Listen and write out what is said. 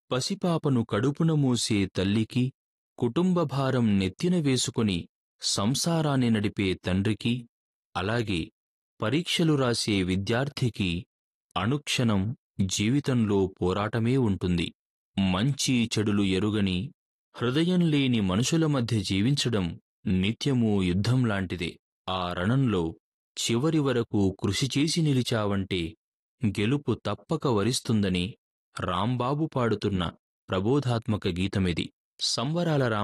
పసిపాపను కడుపున మూసే తల్లికి కుటుంబ భారం నెత్తిన వేసుకుని సంసారాన్ని నడిపే తండ్రికి అలాగే పరీక్షలు రాసే విద్యార్థికి అనుక్షణం జీవితంలో పోరాటమే ఉంటుంది మంచి చెడులు ఎరుగని హృదయం లేని మనుషుల మధ్య జీవించడం నిత్యమూ యుద్ధం లాంటిదే ఆ రణంలో చివరి వరకు కృషి చేసి నిలిచావంటే గెలుపు తప్పక వరిస్తుందని రాంబాబు పాడుతున్న ప్రబోధాత్మక గీతమిది సంవరాల